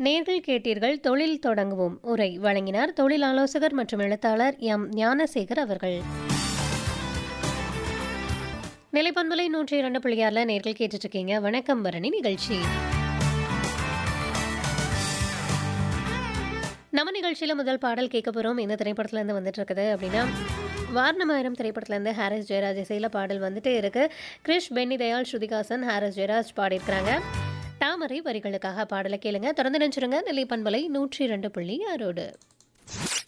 நேர்கள் கேட்டீர்கள் தொழில் தொடங்குவோம் உரை வழங்கினார் தொழில் ஆலோசகர் மற்றும் எழுத்தாளர் எம் ஞானசேகர் அவர்கள் நிலைப்பண்பலை நூற்றி இரண்டு புள்ளியார்ல நேர்கள் கேட்டுட்டு இருக்கீங்க வணக்கம் பரணி நிகழ்ச்சி நம்ம நிகழ்ச்சியில் முதல் பாடல் கேட்க போகிறோம் இந்த திரைப்படத்துலேருந்து வந்துட்டு இருக்குது அப்படின்னா வாரணமாயிரம் திரைப்படத்துலேருந்து ஹாரிஸ் ஜெயராஜ் இசையில் பாடல் வந்துட்டு இருக்கு கிரிஷ் பென்னி தயாள் ஸ்ருதிகாசன் ஹாரிஸ் ஜெயராஜ் பாடியிருக்கிறாங்க தாமரை வரிகளுக்காக பாடலை கேளுங்க தொடர்ந்து நினைச்சிருங்க நிலை பண்பலை நூற்றி இரண்டு புள்ளி ஆறோடு